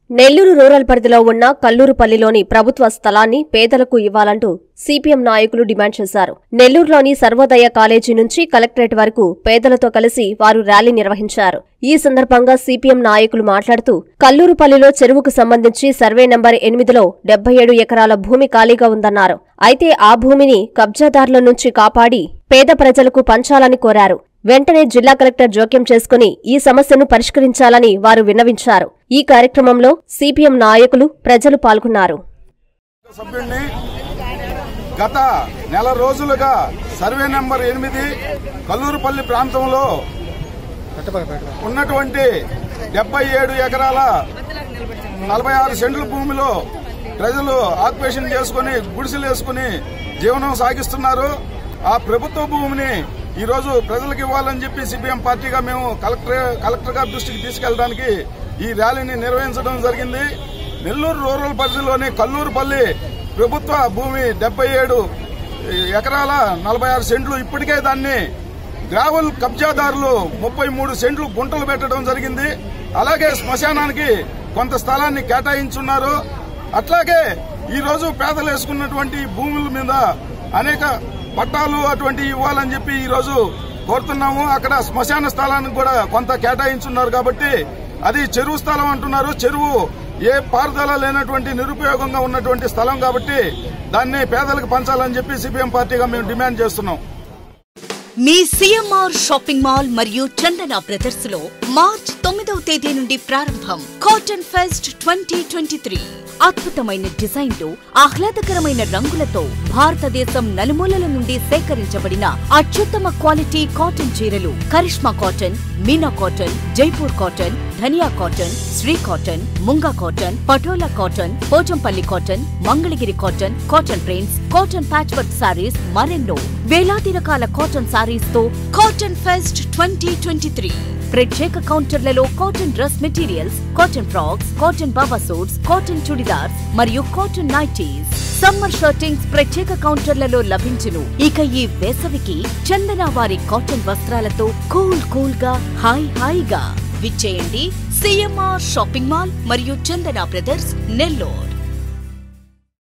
Nellore rural పరిధిలో ఉన్న కల్లూరుపల్లిలోని ప్రభుత్వ స్థలాన్ని పేదలకు ఇవ్వాలంటూ సిపిఎం నాయకులు డిమాండ్ చేశారు నెల్లూరులోని సర్వోదయ కాలేజీ నుంచి కలెక్టరేట్ వరకు పేదలతో కలిసి వారు ర్యాలీ నిర్వహించారు ఈ సందర్భంగా సిపిఎం నాయకులు మాట్లాడుతూ కల్లూరుపల్లిలో చెరువుకు సంబంధించి సర్వే నంబర్ ఎనిమిదిలో డెబ్బై ఏడు ఎకరాల భూమి ఖాళీగా ఉందన్నారు అయితే ఆ భూమిని కబ్జాదారుల నుంచి కాపాడి పేద ప్రజలకు పంచాలని కోరారు వెంటనే జిల్లా కలెక్టర్ జోక్యం చేసుకుని ఈ సమస్యను పరిష్కరించాలని వారు విన్నవించారు ఈ కార్యక్రమంలో సిపిఎం నాయకులు ప్రజలు పాల్గొన్నారు సభ్యుడిని గత నెల రోజులుగా సర్వే నెంబర్ ఎనిమిది కల్లూరుపల్లి ప్రాంతంలో ఉన్నటువంటి డెబ్బై ఏడు ఎకరాల నలభై ఆరు సెంట్ల భూమిలో ప్రజలు ఆక్యుపేషన్ చేసుకుని గుడిసెలు వేసుకుని జీవనం సాగిస్తున్నారు ఆ ప్రభుత్వ భూమిని ఈ రోజు ప్రజలకు ఇవ్వాలని చెప్పి సిపిఎం పార్టీగా మేము కలెక్టర్ కలెక్టర్ గారి దృష్టికి తీసుకెళ్ళడానికి ఈ ర్యాలీని నిర్వహించడం జరిగింది నెల్లూరు రూరల్ పరిధిలోని కల్లూరుపల్లి ప్రభుత్వ భూమి డెబ్బై ఏడు ఎకరాల నలభై ఆరు సెంట్లు ఇప్పటికే దాన్ని గ్రావెల్ కబ్జాదారులు ముప్పై మూడు సెంట్లు గుంటలు పెట్టడం జరిగింది అలాగే శ్మశానానికి కొంత స్థలాన్ని కేటాయించున్నారు అట్లాగే ఈ రోజు పేదలు వేసుకున్నటువంటి భూముల మీద అనేక పట్టాలు అటువంటి ఇవ్వాలని చెప్పి ఈ రోజు కోరుతున్నాము అక్కడ శ్మశాన స్థలానికి కూడా కొంత కేటాయించున్నారు కాబట్టి అది చెరువు స్థలం అంటున్నారు చెరువు ఏ పారుదల లేనటువంటి నిరుపయోగంగా ఉన్నటువంటి స్థలం కాబట్టి దాన్ని పేదలకు పంచాలని చెప్పి సిపిఎం పార్టీగా మేము డిమాండ్ చేస్తున్నాం మీ సిఎంఆర్ షాపింగ్ మాల్ మరియు చందన బ్రదర్స్ లో మార్చ్ తొమ్మిదవ తేదీ నుండి ప్రారంభం cotton fest twenty twenty three అద్భుతమైన డిజైన్లు ఆహ్లాదకరమైన రంగులతో భారతదేశం నలుమూలల నుండి సేకరించబడిన అత్యుత్తమ క్వాలిటీ కాటన్ చీరలు Karishma cotton Meena cotton Jaipur cotton Dhaniya cotton Shri cotton Munga cotton Patola cotton Pochampalli cotton Mangalagiri cotton cotton prints cotton patch work sarees మరెన్నో వేలాది రకాల కాటన్ సారీస్ తో cotton fest twenty twenty three ప్రత్యేక కౌంటర్లలో cotton dress materials cotton frocks cotton baba suits cotton churidars మరియు cotton nighties summer shirtings ప్రత్యేక కౌంటర్లలో లభించును ఇక ఈ వేసవికి చందన వారి కాటన్ వస్త్రాలతో కూల్ కూల్ గా హాయ్ హాయిగా విచ్చేయండి సిఎంఆర్ షాపింగ్ మాల్ మరియు చందన బ్రదర్స్ నెల్లూరు